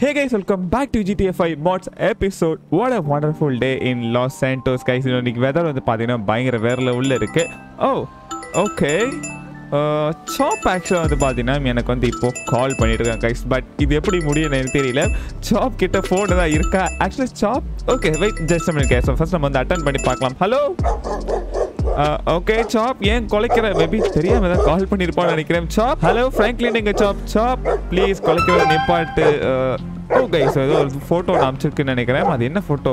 Hey guys, welcome back to GTA 5 Mods episode. What a wonderful day in Los Santos, guys. இன்னைக்கு weather வந்து பார்த்தீங்கன்னா பயங்கர வேற லெவலில் இருக்கு ஓ ஓகே சாப் ஆக்சுவலாக வந்து பார்த்தீங்கன்னா எனக்கு வந்து இப்போ கால் பண்ணிட்டு இருக்காங்க கைஸ் பட் இது எப்படி முடியும் எனக்கு தெரியல சாப் கிட்ட ஃபோன் தான் இருக்கா ஆக்சுவலாக சாப் okay wait just minute case first நம்ம வந்து அட்டன் பண்ணி பார்க்கலாம் ஹலோ ஓகே சாப் ஏன் கொலைக்கிற மேபி தெரியாம ஏதாவது கால் பண்ணிருப்பான்னு நினைக்கிறேன் சாப் ஹலோ ஃப்ராங்க்லின் எங்க சாப் சாப் ப்ளீஸ் கொலைக்கிற நிப்பாட்டு ஓ கைஸ் ஏதோ ஒரு ஃபோட்டோ நான் அமைச்சிருக்குன்னு நினைக்கிறேன் அது என்ன photo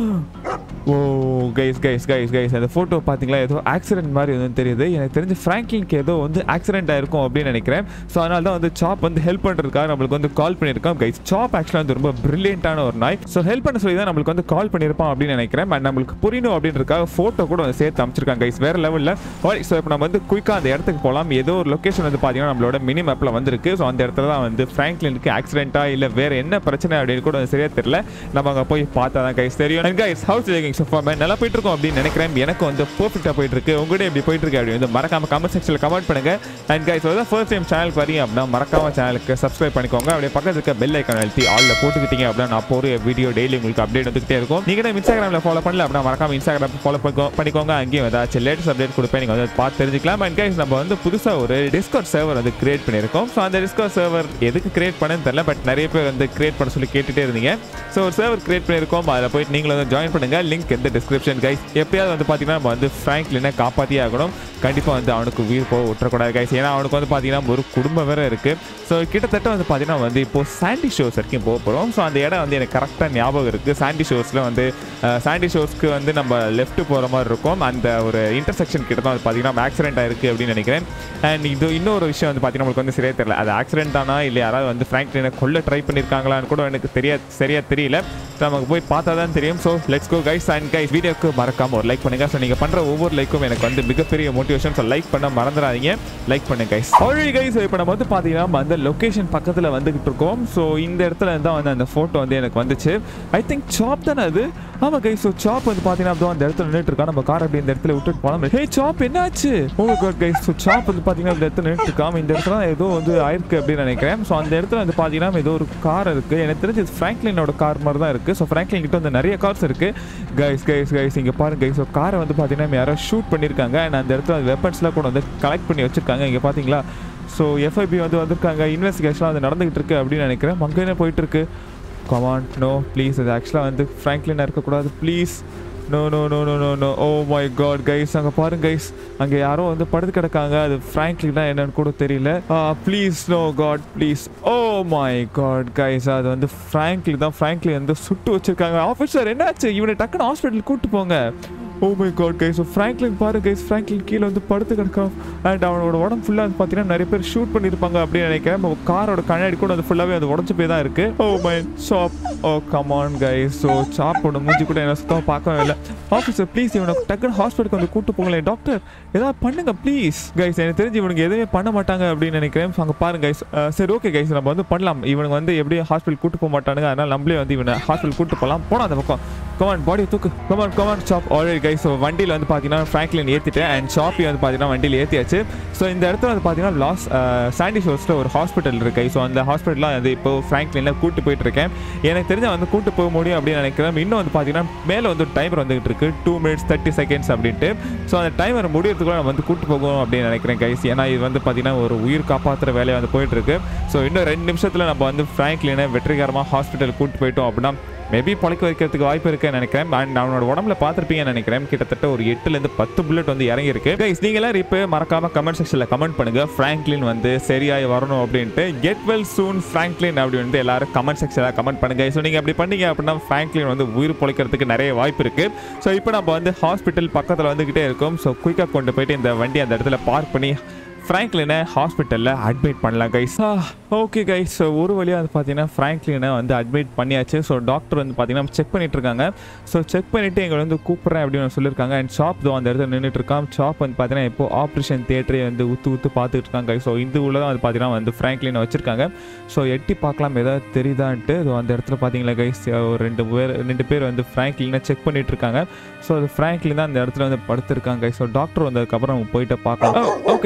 oh guys guys guys guys அந்த ஃபோட்டோ பார்த்தீங்களா ஏதோ ஆக்சிடென்ட் மாதிரி வந்து தெரியுது எனக்கு தெரிஞ்சு ஃப்ராங்க்லின்க்கு ஏதோ வந்து ஆக்சிடென்ட் ஆயிருக்கும் அப்படின்னு நினைக்கிறேன் ஸோ அதனால தான் வந்து சாப் வந்து ஹெல்ப் பண்ணுறதுக்காக நம்மளுக்கு வந்து கால் பண்ணியிருக்கோம் கைஸ் சாப் ஆக்சுவலாக வந்து ரொம்ப பிரில்லியண்டான ஒரு நாய் ஸோ ஹெல்ப் பண்ண சொல்லி தான் நம்மளுக்கு வந்து கால் பண்ணியிருப்பான் அப்படின்னு நினைக்கிறேன் அண்ட் நம்மளுக்கு புரியணும் அப்படின்றதுக்காக ஃபோட்டோ கூட வந்து சேர்த்து அமைச்சிருக்காங்க கைஸ் வேற லெவலில் ஸோ இப்போ நம்ம வந்து குயிக்காக அந்த இடத்துக்கு போகலாம் ஏதோ ஒரு லொக்கேஷன் வந்து பார்த்தீங்கன்னா நம்மளோட மினி மேப்பில் வந்திருக்கு ஸோ அந்த இடத்துல தான் வந்து ஃப்ராங்க்லினுக்கு ஆக்சிடென்ட்டா இல்லை வேற என்ன பிரச்சனை அப்படின்னு கூட சரியா தெரியல நம்ம அங்கே போய் பார்த்தா தான் கைஸ் தெரியும் அண்ட் கைஸ் ஹவுஸ் டேக்கிங் சஃபாமே நல்லா போயிட்டு இருக்கோம் அப்படின்னு நினைக்கிறேன் எனக்கு வந்து பர்ஃபெக்டாக போயிட்டு இருக்கு உங்கள்கிட்ட எப்படி போயிட்டு இருக்கு அப்படின்னு வந்து மறக்காம கமெண்ட் செக்ஷனில் கமெண்ட் பண்ணுங்க அண்ட் கைஸ் வந்து ஃபர்ஸ்ட் டைம் சேனலுக்கு வரீங்க அப்படின்னா மறக்காம சேனலுக்கு சப்ஸ்கிரைப் பண்ணிக்கோங்க அப்படியே பக்கத்துல இருக்க பெல் ஐக்கான் அழுத்தி ஆல்ல போட்டுக்கிட்டீங்க அப்படின்னா நான் போகிற வீடியோ டெய்லி உங்களுக்கு அப்டேட் வந்துகிட்டே இருக்கும் நீங்க நம்ம இன்ஸ்டாகிராமில் ஃபாலோ பண்ணல அப்படின்னா மறக்காம இன்ஸ்டாகிராம் ஃபாலோ பண்ணிக்கோங்க அங்கேயும் ஏதாச்சும் லேட்டஸ்ட் அப்டேட் கொடுப்பேன் நீங்கள் வந்து பார்த்து தெரிஞ்சுக்கலாம் அண்ட் கைஸ் நம்ம வந்து புதுசாக ஒரு டிஸ்கவுண்ட் சர்வர் வந்து கிரியேட் பண்ணியிருக்கோம் ஸோ அந்த டிஸ்கவுண்ட் சர்வர் எதுக்கு கிரியேட் பண்ணேன்னு தெரியல பட் நிறைய பேர் வந்து கிரியேட் பண்ண சொல்லி கேட்டுட்டே இருந்தீங்க ஸோ ஒரு சர்வர் கிரியேட் பண்ணியிருக்கோம் அதில் போயிட்டு நீங்களும் வந்து ஜாயின் பண்ணுங்க லிங்க் இந்த டிஸ்கிரிப்ஷன் கைஸ் எப்பயாவது வந்து பார்த்தீங்கன்னா நம்ம வந்து ஃப்ராங்க்லினை காப்பாற்றியே ஆகணும் கண்டிப்பாக வந்து அவனுக்கு உயிர் போக விட்டுறக்கூடாது கைஸ் ஏன்னா அவனுக்கு வந்து பார்த்தீங்கன்னா ஒரு குடும்பம் வேற இருக்குது ஸோ கிட்டத்தட்ட வந்து பார்த்தீங்கன்னா வந்து இப்போ சாண்டி ஷோஸ் வரைக்கும் போக போகிறோம் ஸோ அந்த இடம் வந்து எனக்கு கரெக்டாக ஞாபகம் இருக்குது சாண்டி ஷோஸில் வந்து சாண்டி ஷோஸ்க்கு வந்து நம்ம லெஃப்ட் போகிற மாதிரி இருக்கும் அந்த ஒரு இன்டர்செக்ஷன் கிட்ட தான் வந்து பார்த்தீங்கன்னா ஆக்சிடென்ட் ஆயிருக்கு அப்படின்னு நினைக்கிறேன் அண்ட் இது இன்னொரு விஷயம் வந்து பார்த்தீங்கன்னா நம்மளுக்கு வந்து சரியா தெரியல அது ஆக்சிடென்ட் தானா இல்லை யாராவது வந்து ஃப்ராங்க்லினை கொல்ல ட்ரை பண்ணியிருக்காங்களான்னு கூட எனக்கு தெரியா சரியா தெரியல நமக்கு போய் பார்த்தா தான் தெரியும் so let's go guys and guys வீடியோக்கு மறக்காம ஒரு லைக் பண்ணுங்க ஸோ நீங்கள் பண்ணுற ஒவ்வொரு லைக்கும் எனக்கு வந்து மிகப்பெரிய மோட்டிவேஷன் ஸோ லைக் பண்ண மறந்துடாதீங்க லைக் பண்ணுங்க கைஸ் ஆல்ரெடி கைஸ் இப்போ நம்ம வந்து பார்த்தீங்கன்னா நம்ம அந்த லொக்கேஷன் பக்கத்தில் வந்துகிட்டு இருக்கோம் ஸோ இந்த இடத்துல தான் வந்து அந்த ஃபோட்டோ வந்து எனக்கு வந்துச்சு ஐ திங்க் சாப் தானே அது ஆமா கைஸ் ஸோ சாப் வந்து பார்த்தீங்கன்னா அப்படியே அந்த இடத்துல நின்றுட்டு இருக்கா நம்ம கார் அப்படி இந்த இடத்துல விட்டுட்டு போகலாம் ஹே சாப் என்னாச்சு ஓ காட் கைஸ் ஸோ சாப் வந்து பார்த்தீங்கன்னா இந்த இடத்துல நின்றுட்டு இருக்காம இந்த இடத்துல தான் ஏதோ வந்து ஆயிருக்கு அப்படின்னு நினைக்கிறேன் ஸோ அந்த இடத்துல வந்து பார்த்தீங்கன்னா ஏதோ ஒரு கார் இருக்கு எனக்கு தெரிஞ்சு ஃப்ராங்க்லினோட கார் மாதிரி தான் இருக்கு ஸோ ஃப்ராங்க்லின் கிட்ட வந்து நிறைய கார்ஸ் இருக்கு கைஸ் கைஸ் கைஸ் இங்க பாருங்க கைஸ் ஸோ காரை வந்து பார்த்தீங்கன்னா யாரோ ஷூட் பண்ணியிருக்காங்க அண்ட் அந்த இடத்துல வெப்பன்ஸ்லாம் கூட வந்து கலெக்ட் பண்ணி வச்சிருக்காங்க இங்க பாத்தீங்களா ஸோ எஃப்ஐபி வந்து வந்திருக்காங்க இன்வெஸ்டிகேஷன் அது நடந்துகிட்டு இருக்கு அப்படின்னு நினைக்கிறேன் அங்கே போயிட்டு இருக்கு கமான் நோ ப்ளீஸ் அது ஆக்சுவலாக வந்து ஃப்ராங்க்லினாக இருக்கக்கூடாது please no no no no no no oh my god guys அங்கே பாருங்க கைஸ் அங்கே யாரோ வந்து படுத்து கிடக்காங்க அது ஃப்ராங்க்லினா என்னன்னு கூட தெரியல please no god please oh my god guys அது வந்து ஃப்ராங்க்லி தான் ஃப்ராங்க்லி வந்து சுட்டு வச்சிருக்காங்க ஆஃபீஸர் என்னாச்சு இவனை டக்குன்னு ஹாஸ்பிட்டல் கூட்டு போங்க oh my god guys so Franklin பாரு கைஸ் ஃப்ராங்க்லின் கீழே வந்து படுத்து கிடக்கான் அண்ட் அவனோட உடம்பு ஃபுல்லாக வந்து பார்த்தீங்கன்னா நிறைய பேர் ஷூட் பண்ணியிருப்பாங்க அப்படின்னு நினைக்கிறேன் நம்ம காரோட கண்ணாடி கூட அது ஃபுல்லாகவே அது உடஞ்சு போய் தான் இருக்கு oh my Chop oh come on guys so சாப்போட மூஞ்சி கூட என்ன சுத்தமாக பார்க்கவே இல்லை ஆஃபீஸர் ப்ளீஸ் இவனை டக்குன்னு ஹாஸ்பிட்டலுக்கு வந்து கூட்டு போங்களேன் டாக்டர் ஏதாவது பண்ணுங்க ப்ளீஸ் கைஸ் எனக்கு தெரிஞ்சு இவனுக்கு எதுவுமே பண்ண மாட்டாங்க அப்படின்னு நினைக்கிறேன் அங்கே பாருங்க கைஸ் சரி ஓகே கைஸ் நம்ம வந்து பண்ணலாம் இவனுக்கு வந்து எப்படி ஹாஸ்பிட்டல் கூட்டு போக மாட்டானுங்க அதனால நம்மளே வந்து இவனை ஹாஸ்பிட்டல் கூட்டு போகலாம் போனா அந்த பக்கம் கமான் பாடி தூக்கு come on come on Chop already guys so வண்டியில் வந்து பார்த்தீங்கன்னா ஃப்ராங்க்லின் ஏற்றிட்டேன் அண்ட் ஷாப்பி வந்து பார்த்தீங்கன்னா வண்டியில் ஏற்றியாச்சு ஸோ இந்த இடத்துல வந்து பார்த்தீங்கன்னா லாஸ் சாண்டி ஷோஸில் ஒரு ஹாஸ்பிட்டல் இருக்கு ஸோ அந்த ஹாஸ்பிட்டலாக வந்து இப்போ ஃப்ராங்க்லினில் கூட்டு போயிட்டு இருக்கேன் எனக்கு தெரிஞ்ச வந்து கூட்டு போக முடியும் அப்படின்னு நினைக்கிறேன் இன்னும் வந்து பார்த்தீங்கன்னா மேலே வந்து டைமர் வந்துகிட்டு இருக்கு டூ மினிட்ஸ் தேர்ட்டி செகண்ட்ஸ் அப்படின்ட்டு ஸோ அந்த டைமர் முடியறதுக்குள்ள நம்ம வந்து கூட்டு போகணும் அப்படின்னு நினைக்கிறேன் கைஸ் ஏன்னா இது வந்து பார்த்தீங்கன்னா ஒரு உயிர் காப்பாற்றுற வேலையை வந்து போயிட்டு இருக்கு ஸோ இன்னும் ரெண்டு நிமிஷத்தில் நம்ம வந்து ஃப்ராங்க்லினை வெற்றிகரமாக ஹாஸ்பிட்டல் கூட்டு போயிட்டோம் அப்படின்னா மேபி பழைக்க வைக்கிறதுக்கு வாய்ப்பு இருக்குன்னு நினைக்கிறேன் அண்ட் அவனோட உடம்புல பார்த்துருப்பீங்கன்னு நினைக்கிறேன் கிட்டத்தட்ட ஒரு எட்டுலேருந்து பத்து புல்லட் வந்து இறங்கியிருக்கு கைஸ் நீங்க எல்லாரும் இப்போ மறக்காம கமெண்ட் செக்ஷனில் கமெண்ட் பண்ணுங்க ஃப்ராங்க்லின் வந்து சரியாய் வரணும் அப்படின்ட்டு கெட் வெல் சூன் ஃப்ராங்க்லின் அப்படி வந்து எல்லாரும் கமெண்ட் செக்ஷனில் கமெண்ட் பண்ணுங்க ஸோ நீங்கள் அப்படி பண்ணீங்க அப்படின்னா ஃப்ராங்க்லின் வந்து உயிர் பொழைக்கிறதுக்கு நிறைய வாய்ப்பு இருக்கு ஸோ இப்போ நம்ம வந்து ஹாஸ்பிட்டல் பக்கத்தில் வந்துகிட்டே இருக்கோம் ஸோ குயிக்காக கொண்டு போயிட்டு இந்த வண்டி அந்த இடத்துல பார்க் பண்ணி ஃப்ராங்க்லினை ஹாஸ்பிட்டலில் அட்மிட் பண்ணலாம் கைஸ் ஓகே கைஸ் ஸோ ஒரு வழியாக வந்து பார்த்தீங்கன்னா ஃப்ராங்க்லினை வந்து அட்மிட் பண்ணியாச்சு ஸோ டாக்டர் வந்து பார்த்தீங்கன்னா செக் பண்ணிட்டு இருக்காங்க ஸோ செக் பண்ணிவிட்டு எங்களை வந்து கூப்பிட்றேன் அப்படின்னு சொல்லியிருக்காங்க அண்ட் ஷாப் தான் அந்த இடத்துல நின்றுட்டு இருக்கான் ஷாப் வந்து பார்த்தீங்கன்னா இப்போ ஆப்ரேஷன் தேட்டரே வந்து உத்து உத்து பார்த்துட்டு இருக்காங்க ஸோ இந்த உள்ள தான் வந்து பார்த்தீங்கன்னா வந்து ஃப்ராங்க்லினை வச்சிருக்காங்க ஸோ எட்டி பார்க்கலாம் ஏதாவது தெரியுதான்ட்டு ஸோ அந்த இடத்துல பார்த்தீங்களா கைஸ் ஒரு ரெண்டு பேர் ரெண்டு பேர் வந்து ஃப்ராங்க்லினை செக் பண்ணிட்டு இருக்காங்க ஸோ அது ஃப்ராங்க்லின் தான் அந்த இடத்துல வந்து படுத்திருக்காங்க ஸோ டாக்டர் வந்ததுக்கப்புறம் அவங்க போயிட்டு பார்க்கலாம் ஓகே கைஸ் ஸோ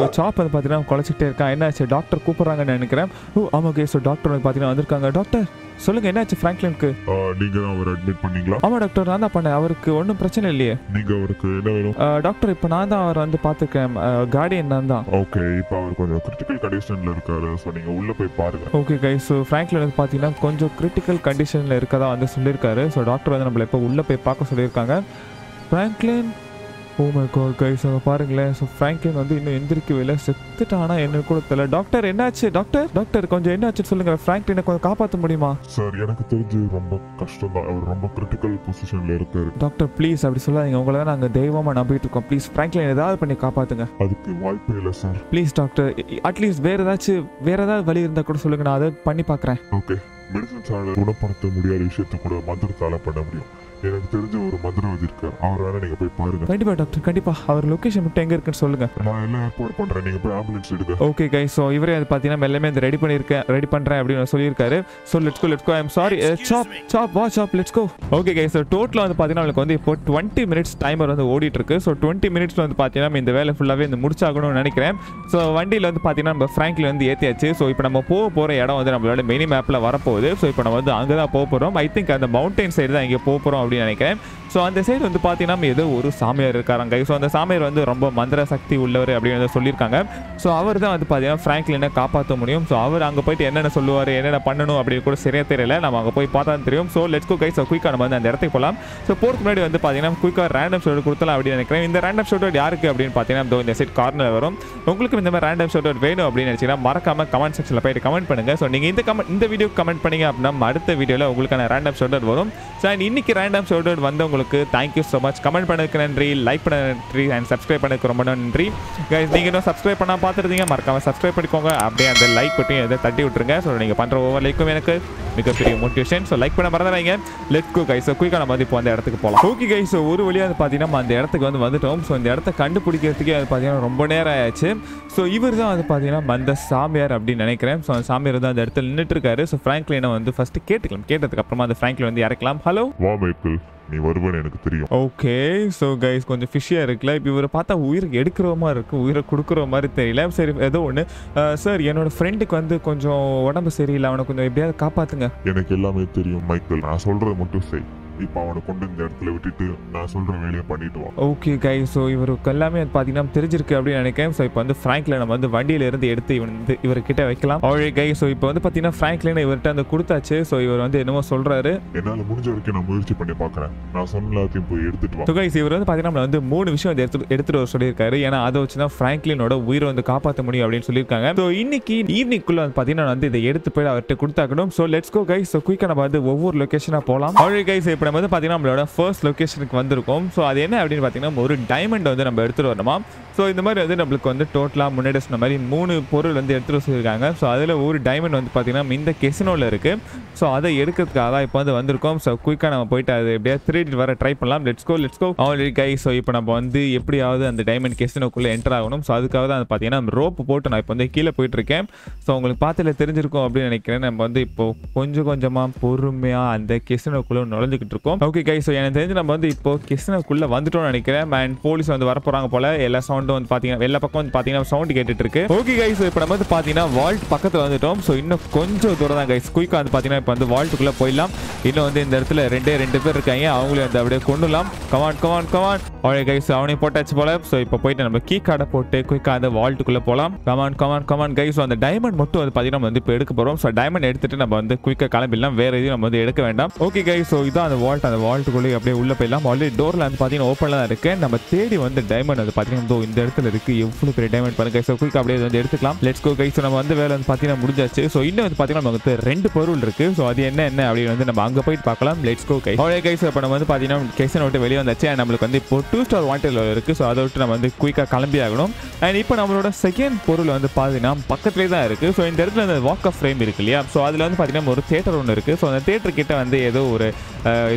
சாப் வந்து பார்த்தீங்கன்னா குழச்சிக்கிட்டே இருக்கான் என்னாச்சு டாக்டர் கூப்பிட்றாங்கன்னு நினைக்கிறேன் ஓ ஆமாம் ஓகே ஸோ டாக்டர் வந்து பார்த்தீங்கன்னா வந்திருக்காங்க டாக்டர் சொல்லுங்க என்னாச்சு ஃப்ராங்க்லினுக்கு ஆ, நீங்க தான் அவர் அட்மிட் பண்ணீங்களா ஆமாம் டாக்டர் நான் தான் பண்ணேன் அவருக்கு ஒன்றும் பிரச்சனை இல்லையே நீங்க அவருக்கு என்ன வேணும் அஹ், டாக்டர் இப்போ நான் தான் அவர் வந்து பார்த்துருக்கேன் கார்டியன் நான் தான் ஓகே இப்போ அவர் கொஞ்சம் கிரிட்டிக்கல் கண்டிஷன்ல இருக்காரு ஸோ நீங்க உள்ள போய் பாருங்க ஓகே கை ஸோ ஃப்ராங்க்லின் வந்து பார்த்தீங்கன்னா கொஞ்சம் கிரிட்டிக்கல் கண்டிஷனில் இருக்கதா வந்து சொல்லியிருக்காரு ஸோ டாக்டர் வந்து நம்மளை இப்போ உள்ளே போய் பார்க்க சொல்லியிருக்காங்க Franklin oh my god guys அங்கே பாருங்களேன் ஸோ ஃப்ராங்க்லின் வந்து இன்னும் எந்திரிக்கவே இல்லை செத்துட்டானா என்ன கூட தெரியல டாக்டர் என்னாச்சு டாக்டர் டாக்டர் கொஞ்சம் என்னாச்சுன்னு சொல்லுங்க ஃப்ராங்க்லினை கொஞ்சம் காப்பாற்ற முடியுமா சார் எனக்கு தெரிஞ்சு ரொம்ப கஷ்டம் தான் அவர் ரொம்ப கிரிட்டிக்கல் பொசிஷன்ல இருக்காரு டாக்டர் ப்ளீஸ் அப்படி சொல்லாதீங்க உங்களை தான் நாங்கள் தெய்வமாக நம்பிட்டு இருக்கோம் ப்ளீஸ் ஃப்ராங்க்லின் ஏதாவது பண்ணி காப்பாற்றுங்க அதுக்கு வாய்ப்பே இல்லை சார் ப்ளீஸ் டாக்டர் அட்லீஸ்ட் வேறு ஏதாச்சும் வேறு ஏதாவது வழி இருந்தால் கூட சொல்லுங்க நான் அதை பண்ணி பார்க்குறேன் ஓகே மெடிசன்ஸால குணப்படுத்த முடியாத விஷயத்த கூட மந்திரத்தால பண்ண முடியும் எனக்கு தெரிஞ்ச ஒரு மந்திரவாதி இருக்கார் அவர் வேணா நீங்க போய் பாருங்க கண்டிப்பாக டாக்டர் கண்டிப்பாக அவர் லொக்கேஷன் மட்டும் எங்கே இருக்குன்னு சொல்லுங்கள் நான் எல்லாம் ஏற்பாடு பண்றேன் நீங்க போய் ஆம்புலன்ஸ் எடுங்க ஓகே கை ஸோ இவரே அது பார்த்தீங்கன்னா எல்லாமே அந்த ரெடி பண்ணியிருக்கேன் ரெடி பண்ணுறேன் அப்படின்னு சொல்லியிருக்காரு so let's go let's go I'm sorry Chop Chop வா Chop let's go okay guy so டோட்டலாக வந்து பார்த்தீங்கன்னா உங்களுக்கு வந்து இப்போ டுவெண்ட்டி மினிட்ஸ் டைமர் வந்து ஓடிட்டு இருக்கு ஸோ டுவெண்ட்டி மினிட்ஸ்ல வந்து பார்த்தீங்கன்னா நம்ம இந்த வேலை ஃபுல்லாகவே இந்த முடிச்சாகணும்னு நினைக்கிறேன் ஸோ வண்டியில் வந்து பார்த்தீங்கன்னா நம்ம ஃப்ராங்க்ல வந்து ஏற்றியாச்சு ஸோ இப்போ நம்ம போக போகிற இடம் வந்து நம்மளோட மினி மேப்பில் வரப்போகுது ஸோ இப்போ நம்ம வந்து அங்கே தான் போக போகிறோம் ஐ திங்க் அந்த மவுண்டைன் சைடு தான் இங்கே போக போகிறோம் அப்படின்னு நினைக்கிறேன் ஸோ அந்த சைடு வந்து பார்த்தீங்கன்னா ஏதோ ஒரு சாமியார் இருக்காராங்க ஸோ அந்த சாமியார் வந்து ரொம்ப மந்திர சக்தி உள்ளவர் அப்படின்னு வந்து சொல்லியிருக்காங்க ஸோ அவர் தான் வந்து பார்த்தீங்கன்னா ஃப்ராங்க்லினை காப்பாற்ற முடியும் ஸோ அவர் அங்கே போயிட்டு என்னென்ன சொல்லுவார் என்னென்ன பண்ணணும் அப்படின்னு கூட சரியா தெரியல நம்ம அங்கே போய் பார்த்தா தான் தெரியும் ஸோ லெட்ஸ் கோ கைஸ் குயிக்காக நம்ம வந்து அந்த இடத்துக்கு போகலாம் ஸோ போகிறதுக்கு முன்னாடி வந்து பார்த்தீங்கன்னா குயிக்காக ரேண்டம் ஷோட் கொடுத்தலாம் அப்படின்னு நினைக்கிறேன் இந்த ரேண்டம் ஷோட் யாருக்கு அப்படின்னு பார்த்தீங்கன்னா இதோ இந்த செட் கார்னர் வரும் உங்களுக்கு இந்த மாதிரி ரேண்டம் ஷோட் வேணும் அப்படின்னு நினச்சிங்கன்னா மறக்காம கமெண்ட் செக்ஷனில் போயிட்டு கமெண்ட் பண்ணுங்க ஸோ நீங்கள் இந்த கமெண்ட் இந்த வீடியோ கமெண்ட் பண்ணீங்க அப்படின்னா நம்ம அடுத்த வீடியோவில் உங்களுக்கான ரேண்டம் ஷோட் வரும் ஸோ அண்ட் இன்னைக்கு ரேண்டம் ஷோட் வந்தவங்களுக்கு தேங்க்யூ ஸோ மச் கமெண்ட் பண்ணதுக்கு நன்றி லைக் பண்ண நன்றி அண்ட் சப்ஸ்கிரைப் பண்ணதுக்கு ரொம்ப நன்றி கைஸ் நீங்கள் இன்னும் சப்ஸ்கிரைப் பண்ணால் பார்த்துருந்தீங்க மறக்காம சப்ஸ்கிரைப் பண்ணிக்கோங்க அப்படியே அந்த லைக் பட்டியும் எதை தட்டி விட்டுருங்க ஸோ நீங்கள் பண்ணுற ஒவ்வொரு லைக்கும் எனக்கு மிகப்பெரிய மோட்டிவேஷன் ஸோ லைக் பண்ண மறந்துடாதீங்க லெட்ஸ் கோ கைஸ் குயிக்காக நம்ம வந்து இப்போ அந்த இடத்துக்கு போகலாம் ஓகே கைஸ் ஒரு வழியாக வந்து பார்த்தீங்கன்னா நம்ம அந்த இடத்துக்கு வந்து வந்துட்டோம் ஸோ இந்த இடத்த கண்டுபிடிக்கிறதுக்கே வந்து பார்த்தீங்கன்னா ரொம்ப நேரம் ஆயாச்சு ஸோ இவர் தான் வந்து பார்த்தீங்கன்னா அந்த சாமியார் அப்படின்னு நினைக்கிறேன் ஸோ அந்த சாமியார் வந்து அந்த இடத்துல நின்றுட்டு இருக்காரு ஸோ ஃப்ராங்க்லினை வந்து ஃபர்ஸ்ட் கேட்டுக்கலாம் கேட்டதுக்கு அப்புறமா அந்த ஃப்ராங்க்லின் வந்து இறக்கலாம் ஹலோ வா மைக்கேல் நீ வருவேன்னு எனக்கு தெரியும் ஓகே ஸோ கைஸ் கொஞ்சம் ஃபிஷ்ஷியாக இருக்குல்ல இப்போ இவரை பார்த்தா உயிர் எடுக்கிற மாதிரி இருக்குது உயிரை கொடுக்குற மாதிரி தெரியல சரி ஏதோ ஒன்று சார் என்னோட ஃப்ரெண்டுக்கு வந்து கொஞ்சம் உடம்பு சரியில்லை அவனை கொஞ்சம் எப்படியாவது காப்பாற்றுங்க எனக்கு எல்லாமே தெரியும் மைக்கேல் நான் சொல்றதை மட்டும் செய் இப்போ அவனை கொண்டு இந்த இடத்துல விட்டுட்டு நான் சொல்ற வேலையை பண்ணிட்டு வா ஓகே கை ஸோ இவருக்கு எல்லாமே வந்து பார்த்தீங்கன்னா தெரிஞ்சிருக்கு அப்படின்னு நினைக்கிறேன் ஸோ இப்போ வந்து ஃப்ராங்க்ல நம்ம வந்து வண்டியில இருந்து எடுத்து இவன் வந்து இவர்கிட்ட வைக்கலாம் ஆல்ரெடி கை ஸோ இப்போ வந்து பார்த்தீங்கன்னா ஃப்ராங்க்லின் இவர்கிட்ட அந்த கொடுத்தாச்சு ஸோ இவர் வந்து என்னமோ சொல்றாரு என்னால முடிஞ்ச வரைக்கும் நான் முயற்சி பண்ணி பார்க்கறேன் நான் சொன்ன எல்லாத்தையும் போய் எடுத்துட்டு வா ஸோ கைஸ் இவர் வந்து பார்த்தீங்கன்னா நம்மள வந்து மூணு விஷயம் வந்து எடுத்து எடுத்துட்டு வர சொல்லியிருக்காரு ஏன்னா அதை வச்சு தான் ஃப்ராங்க்லினோட உயிரை வந்து காப்பாற்ற முடியும் அப்படின்னு சொல்லியிருக்காங்க ஸோ இன்னைக்கு ஈவினிங்குள்ள வந்து பார்த்தீங்கன்னா வந்து இதை எடுத்து போய் அவர்கிட்ட கொடுத்தாக்கணும் so let's go guys so குயிக்காக நம்ம வந்து ஒவ்வொரு லொக்கேஷனாக போகலாம் ஆல்ரெடி கைஸ் இப்போ நம்ம வந்து பார்த்தீங்கன்னா நம்மளோட ஃபர்ஸ்ட் லொக்கேஷனுக்கு வந்திருக்கோம் ஸோ அது என்ன அப்படின்னு பார்த்தீங்கன்னா ஒரு டைமண்ட் வந்து நம்ம எடுத்துகிட்டு வரணுமா ஸோ இந்த மாதிரி வந்து நம்மளுக்கு வந்து டோட்டலாக முன்னாடி சொன்ன மாதிரி மூணு பொருள் வந்து எடுத்துகிட்டு சொல்லியிருக்காங்க ஸோ அதில் ஒரு டைமண்ட் வந்து பார்த்தீங்கன்னா இந்த கெசினோவில் இருக்குது ஸோ அதை எடுக்கிறதுக்காக தான் இப்போ வந்து வந்திருக்கோம் ஸோ குயிக்காக நம்ம போயிட்டு அது எப்படியா திருடிட்டு வர ட்ரை பண்ணலாம் let's go let's go already guy so இப்போ நம்ம வந்து எப்படியாவது அந்த டைமண்ட் கெசினோக்குள்ளே என்டர் ஆகணும் ஸோ அதுக்காக தான் அது பார்த்தீங்கன்னா ரோப்பு போட்டு நான் இப்போ வந்து கீழே போயிட்டு இருக்கேன் ஸோ உங்களுக்கு பார்த்துல தெரிஞ்சிருக்கும் அப்படின்னு நினைக்கிறேன் நம்ம வந்து இப்போ கொஞ்சம் கொஞ்சமாக பொறுமையாக அந்த கெசினோக்குள்ளே நுழைஞ்சிக்கிட்டு இருக்கோம் ஓகே கை ஸோ எனக்கு தெரிஞ்சு நம்ம வந்து இப்போ கெசினோக்குள்ளே வந்துட்டோம்னு நினைக்கிறேன் அண்ட் போலீஸ் வந்து வர போகிறாங்க போல எல்லா சவுண்டும் வந்து பார்த்தீங்கன்னா எல்லா பக்கம் வந்து பார்த்தீங்கன்னா சவுண்ட் கேட்டுட்டு இருக்கு ஓகே கைஸ் இப்போ நம்ம வந்து பார்த்தீங்கன்னா வால்ட் பக்கத்தில் வந்துட்டோம் ஸோ இன்னும் கொஞ்சம் தூரம் தான் கைஸ் குயிக்காக வந்து பார்த்தீங்கன்னா இப்போ வந்து வால்ட்டுக்குள்ளே போயிடலாம் இன்னும் வந்து இந்த இடத்துல ரெண்டே ரெண்டு பேர் இருக்காங்க அவங்களையும் வந்து அப்படியே கொண்டுலாம் கமான் கமான் கமான் அவளை கைஸ் அவனையும் போட்டாச்சு போல ஸோ இப்போ போயிட்டு நம்ம கீ கார்டை போட்டு குயிக்காக அந்த வால்ட்டுக்குள்ளே போகலாம் கமான் கமான் கமான் கைஸ் அந்த டைமண்ட் மட்டும் வந்து பார்த்தீங்கன்னா நம்ம வந்து இப்போ எடுக்க போகிறோம் ஸோ டைமண்ட் எடுத்துட்டு நம்ம வந்து குயிக்காக கிளம்பிடலாம் வேற எதுவும் நம்ம வந்து எடுக்க வேண்டாம் ஓகே கைஸ் ஸோ இதான் அந்த வால்ட் அந்த வால்ட்டுக்குள்ளே அப்படியே உள்ளே போயிடலாம் ஆல்ரெடி டோரில் வந்து பார்த்தீங்கன்னா ஓப்பனில் தான் இருக்கு நம்ம தேடி வந்து டைமண்ட் வந்து பார்த்தீங்கன்னா இதோ இந்த இடத்துல இருக்கு எவ்வளோ பெரிய டைமண்ட் பாருங்க ஸோ குயிக் அப்படியே வந்து எடுத்துக்கலாம் லெட்ஸ் கோ கைஸ் நம்ம வந்து வேலை வந்து பார்த்தீங்கன்னா முடிஞ்சாச்சு ஸோ இன்னும் வந்து பார்த்தீங்கன்னா நமக்கு வந்து ரெண்டு பொருள் இருக்கு ஸோ அது என்ன என்ன அப்படின்னு வந்து நம்ம அங்கே போயிட்டு பார்க்கலாம் லெட்ஸ் கோ கை அவ்வளோ கைஸ் இப்போ நம்ம வந்து பார்த்தீங்கன்னா கேசன் விட்டு வெளியே வந்தாச்சு and நம்மளுக்கு வந்து இப்போ டூ ஸ்டார் வாண்டட் இருக்கு ஸோ அதை விட்டு நம்ம வந்து குயிக்காக கிளம்பி ஆகணும் அண்ட் இப்போ நம்மளோட செகண்ட் பொருள் வந்து பார்த்தீங்கன்னா பக்கத்துலேயே தான் இருக்கு ஸோ இந்த இடத்துல அந்த வாக் ஆஃப் ஃப்ரேம் இருக்கு இல்லையா ஸோ அதில் வந்து பார்த்தீங்கன்னா ஒரு தேட்டர் ஒன்று இருக்கு ஸோ அந்த தேட்டர் கிட்ட வந்து ஏதோ ஒரு அஹ்,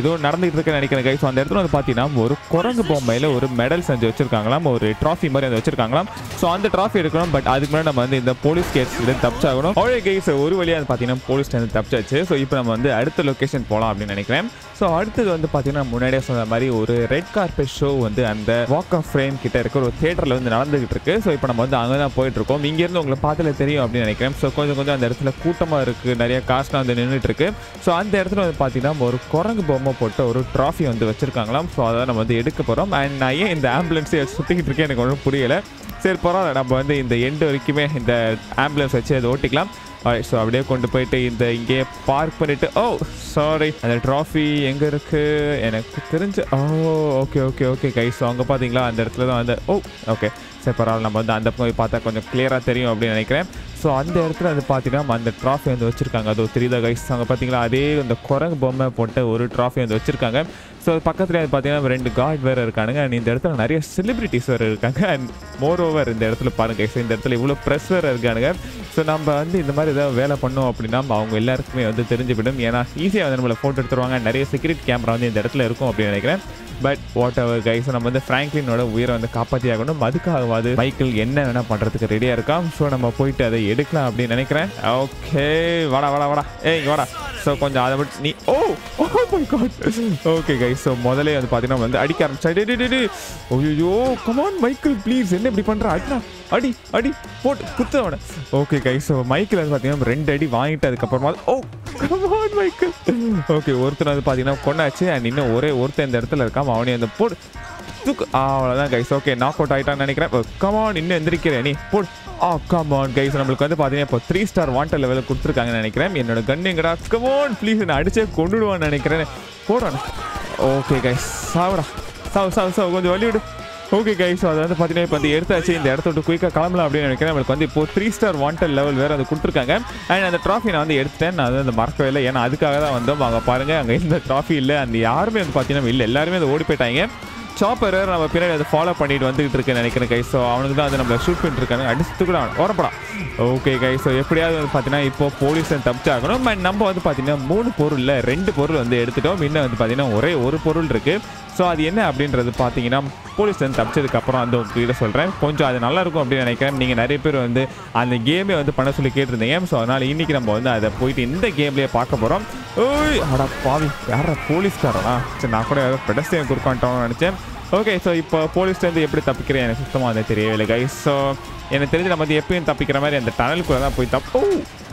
ஏதோ நடந்துகிட்டு இருக்குன்னு நினைக்கிறேன் கைஸ் அந்த இடத்துல வந்து பார்த்தீங்கன்னா ஒரு குரங்கு பொம்மையில் ஒரு மெடல் செஞ்சு வச்சிருக்காங்களாம் ஒரு ட்ராஃபி மாதிரி வந்து வச்சிருக்காங்களாம் ஸோ அந்த ட்ராஃபி எடுக்கணும் பட் அதுக்கு முன்னாடி நம்ம வந்து இந்த போலீஸ் கேஸ் இது தப்பிச்சாகணும் அவ்வளோ கைஸ் ஒரு வழியாக வந்து பார்த்தீங்கன்னா போலீஸ் வந்து தப்பிச்சாச்சு ஸோ இப்போ நம்ம வந்து அடுத்த லொக்கேஷன் போகலாம் அப்படின்னு நினைக்கிறேன் ஸோ அடுத்தது வந்து பார்த்தீங்கன்னா முன்னாடியே சொன்ன மாதிரி ஒரு ரெட் கார்பெட் ஷோ வந்து அந்த வாக் ஆஃப் ஃப்ரேம் கிட்ட இருக்க ஒரு தேட்டரில் வந்து நடந்துகிட்டு இருக்கு ஸோ இப்போ நம்ம வந்து அங்கே தான் போயிட்டு இருக்கோம் இங்கேருந்து உங்களை பார்த்துல தெரியும் அப்படின்னு நினைக்கிறேன் ஸோ கொஞ்சம் கொஞ்சம் அந்த இடத்துல கூட்டமாக இருக்குது நிறைய காசுலாம் வந்து நின்றுட்டு இருக்கு ஸோ அந்த இடத்துல வந்து பார்த்தீங்கன்னா ஒரு குரங்கு பொம்மை போட்ட ஒரு ட்ராஃபி வந்து வச்சிருக்காங்களாம் ஸோ அதை நம்ம வந்து எடுக்க போகிறோம் அண்ட் நான் ஏன் இந்த ஆம்புலன்ஸை சுற்றிக்கிட்டு இருக்கேன் எனக்கு ஒன்றும் புரியல சரி பரவாயில்ல நம்ம வந்து இந்த எண்டு வரைக்குமே இந்த ஆம்புலன்ஸ் வச்சு அதை ஓட்டிக்கலாம் ஸோ அப்படியே கொண்டு போயிட்டு இந்த இங்கேயே பார்க் பண்ணிட்டு ஓ சாரி அந்த ட்ராஃபி எங்கே இருக்கு எனக்கு தெரிஞ்சு oh okay okay okay guy so அங்கே பார்த்தீங்களா அந்த இடத்துல தான் அந்த ஓ ஓகே சரி பரவாயில்ல நம்ம வந்து அந்த பக்கம் போய் பார்த்தா கொஞ்சம் கிளியராக தெரியும் அப்படின்னு நினைக்கிறேன் ஸோ அந்த இடத்துல வந்து பார்த்தீங்கன்னா அந்த ட்ராஃபி வந்து வச்சிருக்காங்க அது தெரியுதா கைஸ் அங்கே பார்த்தீங்களா அதே அந்த குரங்கு பொம்மை போட்ட ஒரு ட்ராஃபி வந்து வச்சிருக்காங்க ஸோ அது பக்கத்துல வந்து பார்த்தீங்கன்னா ரெண்டு காட் வேறு இருக்கானுங்க அண்ட் இந்த இடத்துல நிறைய செலிபிரிட்டிஸ் வேறு இருக்காங்க அண்ட் மோர் ஓவர் இந்த இடத்துல பாருங்க guys, இந்த இடத்துல இவ்வளோ ப்ரெஸ் வேறு இருக்கானுங்க ஸோ நம்ம வந்து இந்த மாதிரி ஏதாவது வேலை பண்ணோம் அப்படின்னா அவங்க எல்லாருக்குமே வந்து தெரிஞ்சுவிடும் ஏன்னா ஈஸியாக வந்து நம்மளை ஃபோட்டோ எடுத்துருவாங்க நிறைய செக்யூரிட்டி கேமரா வந்து இந்த இடத்துல இருக்கும் அப்படின்னு நினைக்கிறேன் பட் வாட் எவர் கைஸ் நம்ம வந்து ஃப்ராங்க்லினோட உயிரை வந்து காப்பாற்றி ஆகணும் அதுக்காகவாது மைக்கிள் என்ன வேணால் பண்ணுறதுக்கு ரெடியாக இருக்கான் ஸோ நம்ம போயிட்டு அதை எடுக்கலாம் அப்படின்னு நினைக்கிறேன் ஓகே வாடா வாடா வாடா ஏய் இங்க வாடா ஸோ கொஞ்சம் அதை மட்டும் நீ oh oh my god okay guys so முதல்ல வந்து பார்த்தீங்கன்னா வந்து அடிக்க ஆரம்பிச்சா ஓய்யோ கமான் மைக்கிள் ப்ளீஸ் என்ன இப்படி பண்ணுற அடினா அடி அடி போட்டு குத்து அவனை ஓகே கைஸ் ஸோ மைக்கிள் வந்து பார்த்தீங்கன்னா ரெண்டு அடி வாங்கிட்டு அதுக்கப்புறமா ஓ கமான் மைக்கிள் ஓகே ஒருத்தர் வந்து பார்த்தீங்கன்னா கொண்டாச்சு அண்ட் இன்னும் ஒரே ஒருத்தன் இந்த இடத்துல இருக்காம அவனே வந்து போடு தூக்கு அவ்வளோதான் கைஸ் ஓகே நாக் அவுட் ஆகிட்டான்னு நினைக்கிறேன் கமான் இன்னும் எந்திரிக்கிறேன் நீ போடு ஆ கமான் கைஸ் நம்மளுக்கு வந்து பார்த்தீங்கன்னா இப்போ த்ரீ ஸ்டார் வாண்டர் லெவலில் கொடுத்துருக்காங்கன்னு நினைக்கிறேன் என்னோட கண்ணுங்கடா கமான் ப்ளீஸ் நான் அடிச்சே கொண்டுடுவான்னு நினைக்கிறேன் போடுறேன் ஓகே கைஸ் சாவுடா சாவு சாவு சாவு கொஞ்சம் வழி விடு ஓகே கைஸ் அதை வந்து பார்த்தீங்கன்னா இப்போ வந்து எடுத்தாச்சு இந்த இடத்த விட்டு குயிக்காக கிளம்பலாம் அப்படின்னு நினைக்கிறேன் நம்மளுக்கு வந்து இப்போ த்ரீ ஸ்டார் வாண்டட் லெவல் வேறு அது கொடுத்துருக்காங்க அண்ட் அந்த ட்ராஃபி நான் வந்து எடுத்துட்டேன் நான் வந்து அந்த மறக்கவே இல்லை ஏன்னா அதுக்காக தான் வந்தோம் அங்கே பாருங்கள் அங்கே இந்த ட்ராஃபி இல்லை அந்த யாருமே வந்து பார்த்தீங்கன்னா இல்லை எல்லாருமே அதை ஓடி போயிட்டாங்க சாப்பர் நம்ம பின்னாடி அதை ஃபாலோ பண்ணிட்டு வந்துகிட்டு இருக்கேன்னு நினைக்கிறேன் கைஸ் ஸோ அவனுக்கு தான் அதை நம்மளை ஷூட் பண்ணிட்டு இருக்காங்க அடிச்சுட்டு கூட அவன் வரப்படா ஓகே கைஸ் ஸோ எப்படியாவது வந்து பார்த்தீங்கன்னா இப்போ போலீஸ் தப்பிச்சாகணும் அண்ட் நம்ம வந்து பார்த்தீங்கன்னா மூணு பொருளில் ரெண்டு பொருள் வந்து எடுத்துட்டோம் இன்னும் வந்து பார்த்தீங்கன்னா ஒரே ஒரு பொருள் இருக்குது ஸோ அது என்ன அப்படின்றது பார்த்தீங்கன்னா போலீஸ் வந்து தப்பிச்சதுக்கு அப்புறம் வந்து உங்ககிட்ட சொல்கிறேன் கொஞ்சம் அது நல்லா இருக்கும் அப்படின்னு நினைக்கிறேன் நீங்கள் நிறைய பேர் வந்து அந்த கேமே வந்து பண்ண சொல்லி கேட்டிருந்தீங்க ஸோ அதனால் இன்றைக்கி நம்ம வந்து அதை போயிட்டு இந்த கேம்லேயே பார்க்க போகிறோம் ஓய் அடா பாவி யாரா போலீஸ்காரனா சரி நான் கூட ஏதோ பெடஸ்டியன் குறுக்கான்ட்டோம்னு நினச்சேன் ஓகே ஸோ இப்போ போலீஸ்லேருந்து எப்படி தப்பிக்கிறேன் எனக்கு சுத்தமாக வந்து தெரியவே இல்லை கைஸ் ஸோ எனக்கு தெரிஞ்சு நம்ம வந்து எப்பயும் தப்பிக்கிற மாதிரி அந்த டனலுக்குள்ளே தான் போய் தப்பு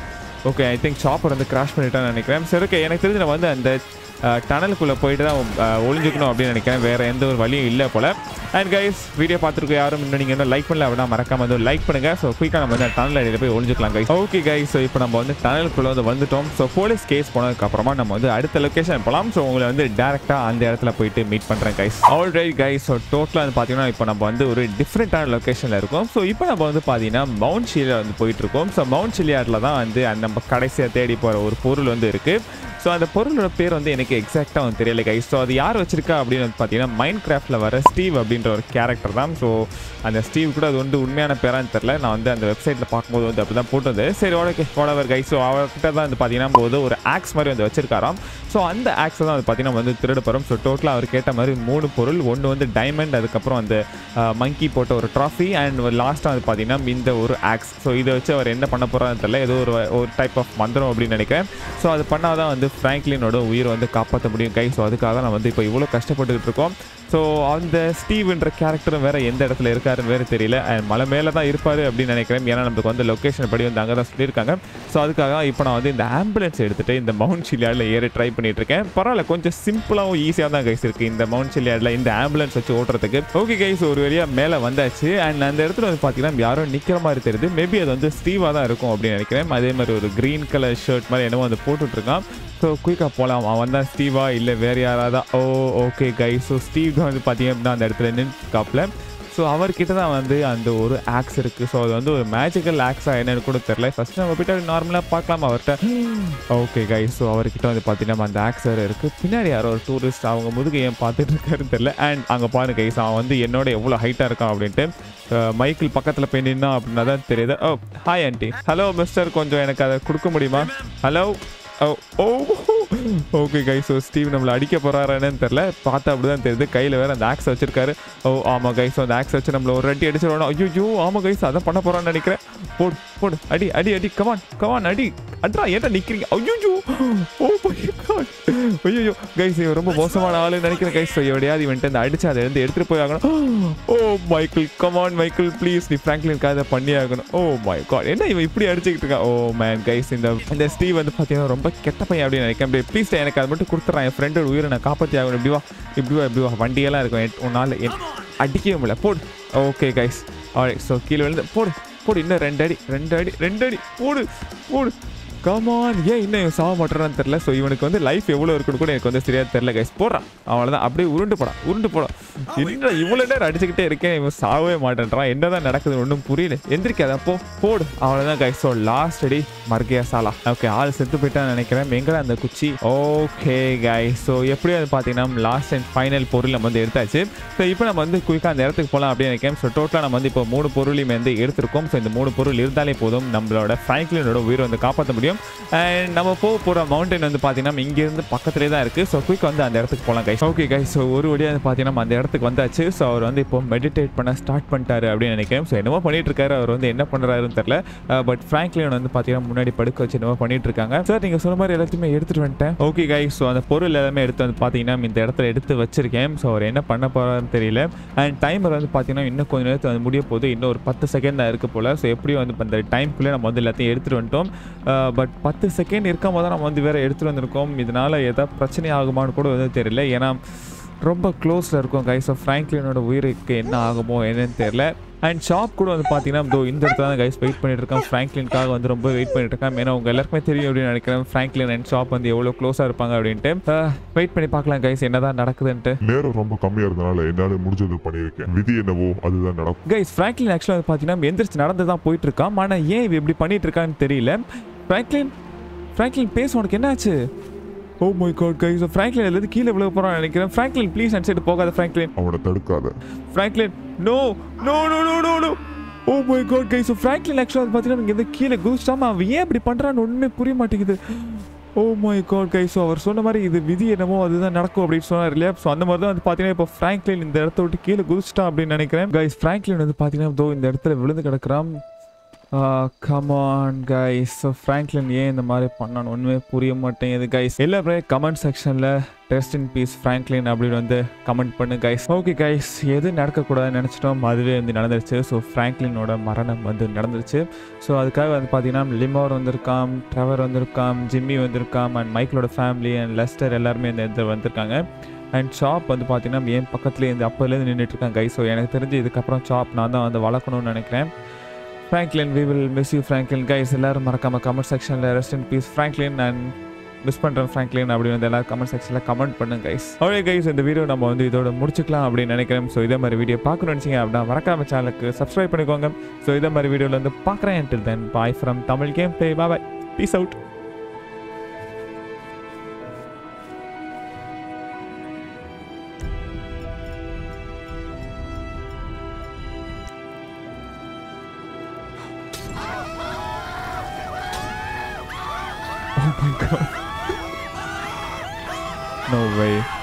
ஓகே ஐ திங்க் ஷாப்பர் வந்து கிராஷ் பண்ணிட்டான்னு நினைக்கிறேன் சரி ஓகே எனக்கு தெரிஞ்சு நம்ம வந்து அந்த டனலுக்குள்ளே போயிட்டு தான் அஹ், ஒளிஞ்சுக்கணும் அப்படின்னு நினைக்கிறேன் வேறு எந்த ஒரு வழியும் இல்லை போல் அண்ட் கைஸ் வீடியோ பார்த்துருக்க யாரும் இன்னும் நீங்கள் இன்னும் லைக் பண்ணல அப்படின்னா மறக்காம வந்து லைக் பண்ணுங்கள் ஸோ குயிக்காக நம்ம வந்து டனல் அடியில் போய் ஒளிஞ்சுக்கலாம் கைஸ் ஓகே கைஸ் ஸோ இப்போ நம்ம வந்து டனலுக்குள்ளே வந்து வந்துட்டோம் ஸோ போலீஸ் கேஸ் போனதுக்கப்புறமா நம்ம வந்து அடுத்த லொக்கேஷன் போகலாம் ஸோ உங்களை வந்து டேரெக்டாக அந்த இடத்துல போயிட்டு மீட் பண்ணுறேன் guys all right guys so டோட்டலாக வந்து பார்த்தீங்கன்னா இப்போ நம்ம வந்து ஒரு டிஃப்ரெண்ட்டான லொக்கேஷனில் இருக்கோம் ஸோ இப்போ நம்ம வந்து பார்த்தீங்கன்னா மவுண்ட் ஷிலியா வந்து போயிட்டு இருக்கோம் ஸோ மவுண்ட் ஷிலியாட்டில் தான் வந்து அந்த நம்ம கடைசியாக தேடி போகிற ஒரு பொருள் வந்து இருக்குது ஸோ அந்த பொருளோட பேர் வந்து எனக்கு எக்ஸாக்டாக வந்து தெரியல கைஸ் ஸோ அது யார் வச்சிருக்கா அப்படின்னு வந்து பார்த்தீங்கன்னா மைண்ட் கிராஃப்டில் வர ஸ்டீவ் அப்படின்ற ஒரு கேரக்டர் தான் ஸோ அந்த ஸ்டீவ் கூட அது வந்து உண்மையான பேரான்னு தெரில நான் வந்து அந்த வெப்சைட்டில் பார்க்கும்போது வந்து அப்படி தான் போட்டது சரி ஓகே ஓடவர் கைஸ் ஸோ அவர்கிட்ட தான் வந்து பார்த்தீங்கன்னா போது ஒரு ஆக்ஸ் மாதிரி வந்து வச்சிருக்காராம் ஸோ அந்த ஆக்ஸை தான் வந்து பார்த்தீங்கன்னா வந்து திருட போகிறோம் ஸோ டோட்டலாக அவர் கேட்ட மாதிரி மூணு பொருள் ஒன்று வந்து டைமண்ட் அதுக்கப்புறம் அந்த மங்கி போட்ட ஒரு ட்ராஃபி அண்ட் லாஸ்ட்டாக வந்து பார்த்தீங்கன்னா இந்த ஒரு ஆக்ஸ் ஸோ இதை வச்சு அவர் என்ன பண்ண போகிறான்னு தெரியல ஏதோ ஒரு ஒரு டைப் ஆஃப் மந்திரம் அப்படின்னு நினைக்கிறேன் ஸோ அது பண்ணால் தான் வந்து ஃப்ராங்க்லினோட உயிரை வந்து காப்பாற்ற முடியும் கை ஸோ அதுக்காக நம்ம வந்து இப்போ இவ்வளோ கஷ்டப்பட்டுக்கிட்டு இருக்கோம் ஸோ அந்த ஸ்டீவ்ன்ற கேரக்டரும் வேற எந்த இடத்துல இருக்காருன்னு வேறு தெரியல அண்ட் மலை மேலே தான் இருப்பார் அப்படின்னு நினைக்கிறேன் ஏன்னா நமக்கு வந்து லொக்கேஷன் படி வந்து அங்கே தான் சொல்லியிருக்காங்க ஸோ அதுக்காக இப்போ நான் வந்து இந்த ஆம்புலன்ஸ் எடுத்துகிட்டு இந்த மவுண்ட் சிலியாடில் ஏற ட்ரை பண்ணிட்டு இருக்கேன் பரவாயில்ல கொஞ்சம் சிம்பிளாகவும் ஈஸியாக தான் கைஸ் இருக்குது இந்த மவுண்ட் சிலியாடில் இந்த ஆம்புலன்ஸ் வச்சு ஓட்டுறதுக்கு ஓகே கைஸ் ஒரு வழியாக மேலே வந்தாச்சு அண்ட் அந்த இடத்துல வந்து பார்த்தீங்கன்னா யாரோ நிற்கிற மாதிரி தெரியுது மேபி அது வந்து ஸ்டீவாக தான் இருக்கும் அப்படின்னு நினைக்கிறேன் அதே மாதிரி ஒரு க்ரீன் கலர் ஷர்ட் மாதிரி என்னமோ வந்து போட்டுட்ருக்கான் ஸோ குயிக்காக போகலாம் அவன் தான் ஸ்டீவா இல்லை வேறு யாராவது oh okay guy so Steve தான் வந்து பார்த்தீங்க அப்படின்னா அந்த இடத்துல நின்றுக்காப்புல ஸோ அவர்கிட்ட தான் வந்து அந்த ஒரு ஆக்ஸ் இருக்குது ஸோ அது வந்து ஒரு மேஜிக்கல் ஆக்ஸாக என்னன்னு கூட தெரில ஃபஸ்ட்டு நம்ம போய்ட்டு நார்மலாக பார்க்கலாம் அவர்கிட்ட ஓகே கை ஸோ அவர்கிட்ட வந்து பார்த்தீங்கன்னா அந்த ஆக்ஸ் வேறு இருக்குது பின்னாடி யாரோ ஒரு டூரிஸ்ட் அவங்க முதுகு ஏன் பார்த்துட்டு இருக்காருன்னு தெரில அண்ட் அங்கே பாருங்க கைஸ் அவன் வந்து என்னோட எவ்வளோ ஹைட்டாக இருக்கான் அப்படின்ட்டு அஹ், மைக்கிள் பக்கத்தில் போய் நின்னா அப்படின்னா தான் தெரியுது oh hi aunty hello mister கொஞ்சம் எனக்கு அதை கொடுக்க முடியுமா hello oh oh okay guys so Steve நம்மளை அடிக்க போறாரான்னு தெரில பார்த்தா அப்படிதான் தெரியுது கையில் வேற அந்த ஆக்ஸ் வச்சிருக்காரு ஓ ஆமாம் கைஸ் அந்த ஆக்ஸ் வச்சு நம்மள ஒரு அடி அடிச்சிருவானோ ஐயோ ஆமாம் கைஸ் அதான் பண்ண போறான்னு நினைக்கிறேன் போடு போடு அடி அடி அடி கமான் கமான் அடி அட்ரா ஏன்டா நிக்கிறீங்க ஐயோ ஓ ஐயோ கைஸ் இவன் ரொம்ப மோசமான ஆளு நினைக்கிறேன் கைஸ் எவ்வளையாவது இவன்ட்டு அந்த அடிச்சு அதை இருந்து எடுத்துட்டு போய் ஆகணும் oh Michael come on Michael please நீ ஃப்ராங்க்லினுக்காக அதை பண்ணி ஆகணும் ஓ மை காட் என்ன இவன் இப்படி அடிச்சுக்கிட்டு இருக்கான் ஓ மேன் கைஸ் இந்த இந்த ஸ்டீவ் வந்து பார்த்தீங்கன்னா ரொம்ப கெட்ட பையன் அப்படின்னு நினைக்கிறேன் ப்ளீஸ் எனக்கு அது மட்டும் கொடுத்துட்றான் என் ஃப்ரெண்டோட உயிரை நான் காப்பாற்றி ஆகணும் இப்படி வா இப்படி வா இப்படி வா வண்டியெல்லாம் இருக்கும் என்- உன்னால என் அடிக்கவே முடியல போடு ஓகே கைஸ் ஆல்ரைட் ஸோ கீழே விழுந்து போடு போடு இன்னும் ரெண்டு அடி ரெண்டு அடி ரெண்டு அடி போடு போடு கமான் ஏன் இன்னும் இவன் சாக மாட்டேறான்னு தெரில ஸோ இவனுக்கு வந்து லைஃப் எவ்வளோ இருக்குன்னு கூட எனக்கு வந்து சரியா தெரில கைஸ் போடுறான் அவ்வளோதான் அப்படியே உருண்டு போடா உருண்டு போடா என்ன இவ்வளோ நேரம் அடிச்சுக்கிட்டே இருக்கேன் இவன் சாகவே மாட்டேன்றான் என்னதான் நடக்குதுன்னு ஒன்றும் புரியல எந்திரிக்காத அப்போ போடு அவ்வளோதான் கைஸ் ஸோ லாஸ்ட் அடி மர்கியா சாலா ஓகே ஆள் செத்து போயிட்டான்னு நினைக்கிறேன் எங்கடா அந்த குச்சி ஓகே கைஸ் ஸோ எப்படி அது பார்த்தீங்கன்னா லாஸ்ட் அண்ட் ஃபைனல் பொருள் நம்ம வந்து எடுத்தாச்சு ஸோ இப்போ நம்ம வந்து குயிக்காக அந்த இடத்துக்கு போகலாம் அப்படின்னு நினைக்கிறேன் ஸோ டோட்டலாக நம்ம வந்து இப்போ மூணு பொருளையும் வந்து எடுத்திருக்கோம் ஸோ இந்த மூணு பொருள் இருந்தாலே போதும் நம்மளோட ஃப்ராங்க்லினோட உயிரை வந்து காப்பாற்ற முடியும் அண்ட் நம்ம போக போகிற மவுண்டன் வந்து பார்த்தீங்கன்னா இங்கேருந்து பக்கத்துலேயே தான் இருக்குது ஸோ குயிக் வந்து அந்த இடத்துக்கு போகலாம் கைஸ் ஓகே கைஸ் ஸோ ஒரு வழியாக வந்து பார்த்தீங்கன்னா அந்த இடத்துக்கு வந்தாச்சு ஸோ அவர் வந்து இப்போ மெடிடேட் பண்ண ஸ்டார்ட் பண்ணிட்டாரு அப்படின்னு நினைக்கிறேன் ஸோ என்னமோ பண்ணிட்டு இருக்காரு அவர் வந்து என்ன பண்ணுறாருன்னு தெரில பட் ஃப்ராங்க்லின் வந்து பார்த்தீங்கன்னா முன்னாடி படுக்க வச்சு என்னமோ பண்ணிட்டு இருக்காங்க சார் நீங்கள் சொன்ன மாதிரி எல்லாத்தையுமே எடுத்துட்டு வந்துட்டேன் ஓகே கைஸ் ஸோ அந்த பொருள் எல்லாமே எடுத்து வந்து பார்த்தீங்கன்னா இந்த இடத்துல எடுத்து வச்சிருக்கேன் ஸோ அவர் என்ன பண்ண போறாருன்னு தெரியல அண்ட் டைமர் வந்து பார்த்தீங்கன்னா இன்னும் கொஞ்ச நேரத்தில் வந்து முடிய போகுது இன்னும் ஒரு பத்து செகண்ட் தான் இருக்கு போல ஸோ எப்படியும் வந்து இப்ப அந்த டைம்குள்ளே நம்ம வந்து எல்லாத்தையும் எடுத்துட்டு வந்துட்டோம் பட் பத்து செகண்ட் இருக்கும் போது நம்ம வந்து வேற எடுத்துட்டு வந்திருக்கோம் இதனால ஏதாவது பிரச்சனை ஆகுமான்னு கூட வந்து தெரியல ஏன்னா ரொம்ப க்ளோஸில் இருக்கும் கைஸ் ஆஃப் ஃப்ராங்க்லினோட உயிருக்கு என்ன ஆகுமோ என்னன்னு தெரியல அண்ட் ஷாப் கூட வந்து பார்த்தீங்கன்னா இதோ இந்த இடத்துல தான் கைஸ் வெயிட் பண்ணிட்டு இருக்கேன் ஃப்ராங்க்லின்காக வந்து ரொம்ப வெயிட் பண்ணிட்டு இருக்கேன் ஏன்னா உங்க எல்லாருக்குமே தெரியும் அப்படின்னு நினைக்கிறேன் ஃப்ராங்க்லின் அண்ட் ஷாப் வந்து எவ்வளோ க்ளோஸாக இருப்பாங்க அப்படின்ட்டு வெயிட் பண்ணி பார்க்கலாம் கைஸ் என்னதான் நடக்குதுன்ட்டு நேரம் ரொம்ப கம்மியா இருந்தனால என்னால முடிஞ்சது பண்ணியிருக்கேன் விதி என்னவோ அதுதான் நடக்கும் கைஸ் ஃப்ராங்க்லின் ஆக்சுவலாக வந்து பார்த்தீங்கன்னா எந்திரிச்சு நடந்து தான் போயிட்டு இருக்கான் ஆனால் ஏன் இவ இப்படி பண்ணிட்டு இருக்கான்னு தெரியல ஃப்ராங்க்லின் ஃப்ராங்க்லின் பேச உனக்கு என்னாச்சு oh my god guys Franklin இருந்து கீழே விழுக போறான்னு நினைக்கிறேன் ஃப்ராங்க்லின் ப்ளீஸ் அண்ட் சைடு போகாத ஃப்ராங்க்லின் அவனை தடுக்காத Franklin no no no no no no oh my god guys Franklin ஆக்சுவலாக பார்த்தீங்கன்னா இங்கே இருந்து கீழே குதிச்சிட்டாம அவன் ஏன் இப்படி பண்ணுறான்னு ஒன்றுமே புரிய மாட்டேங்குது ஓ மை காட் கைஸ் அவர் சொன்ன மாதிரி இது விதி என்னமோ அதுதான் நடக்கும் அப்படின்னு சொன்னார் இல்லையா ஸோ அந்த மாதிரி தான் வந்து பார்த்தீங்கன்னா இப்போ ஃப்ராங்க்லின் இந்த இடத்த விட்டு கீழே குதிச்சிட்டான் அப்படின்னு நினைக்கிறேன் கைஸ் ஃப்ராங்க்லின் வந்து பார்த்தீங்கன்னா இதோ இந்த இடத்துல விழுந்து கிடக்குறான் கமான் கைஸ் ஸோ ஃப்ராங்க்லின் ஏன் இந்த மாதிரி பண்ணணும் ஒன்றுமே புரிய மாட்டேங்குது கைஸ் எல்லாருமே கமெண்ட் செக்ஷனில் ரெஸ்ட் இன் பீஸ் ஃப்ராங்க்லின் அப்படின்னு வந்து கமெண்ட் பண்ணு கைஸ் ஓகே கைஸ் எது நடக்கக்கூடாதுன்னு நினச்சிட்டோம் அதுவே வந்து நடந்துருச்சு ஸோ ஃப்ராங்க்லினோட மரணம் வந்து நடந்துருச்சு ஸோ அதுக்காக வந்து பார்த்தீங்கன்னா லிமோர் வந்திருக்காம் ட்ரெவர் வந்திருக்காம் ஜிம்மி வந்திருக்காம் அண்ட் மைக்கிளோட ஃபேமிலி அண்ட் லெஸ்டர் எல்லாருமே இந்த இடத்துல வந்திருக்காங்க அண்ட் ஷாப் வந்து பார்த்தீங்கன்னா என் பக்கத்துலேயே இந்த அப்போலேருந்து நின்றுட்டு இருக்காங்க கைஸ் ஸோ எனக்கு தெரிஞ்சு இதுக்கப்புறம் ஷாப் நான் தான் வந்து வளர்க்கணும்னு நினைக்கிறேன் Franklin we will miss you Franklin guys எல்லாரும் மறக்காம கமெண்ட் செக்ஷனில் rest in peace Franklin and miss பண்ணுறேன் ஃப்ராங்க்லின் அப்படின்னு வந்து எல்லாரும் கமெண்ட் செக்ஷனில் கமெண்ட் பண்ணுங்க கைஸ் அவ்வளோ கைஸ் இந்த வீடியோ நம்ம வந்து இதோட முடிச்சுக்கலாம் அப்படின்னு நினைக்கிறேன் ஸோ இதே மாதிரி வீடியோ பார்க்கணும்னு நினச்சிங்க அப்படின்னா மறக்காம சேனலுக்கு சப்ஸ்கிரைப் பண்ணிக்கோங்க ஸோ இதே மாதிரி வீடியோவில் வந்து பார்க்குறேன் until then bye from Tamil game play bye peace out Oh my god. No way.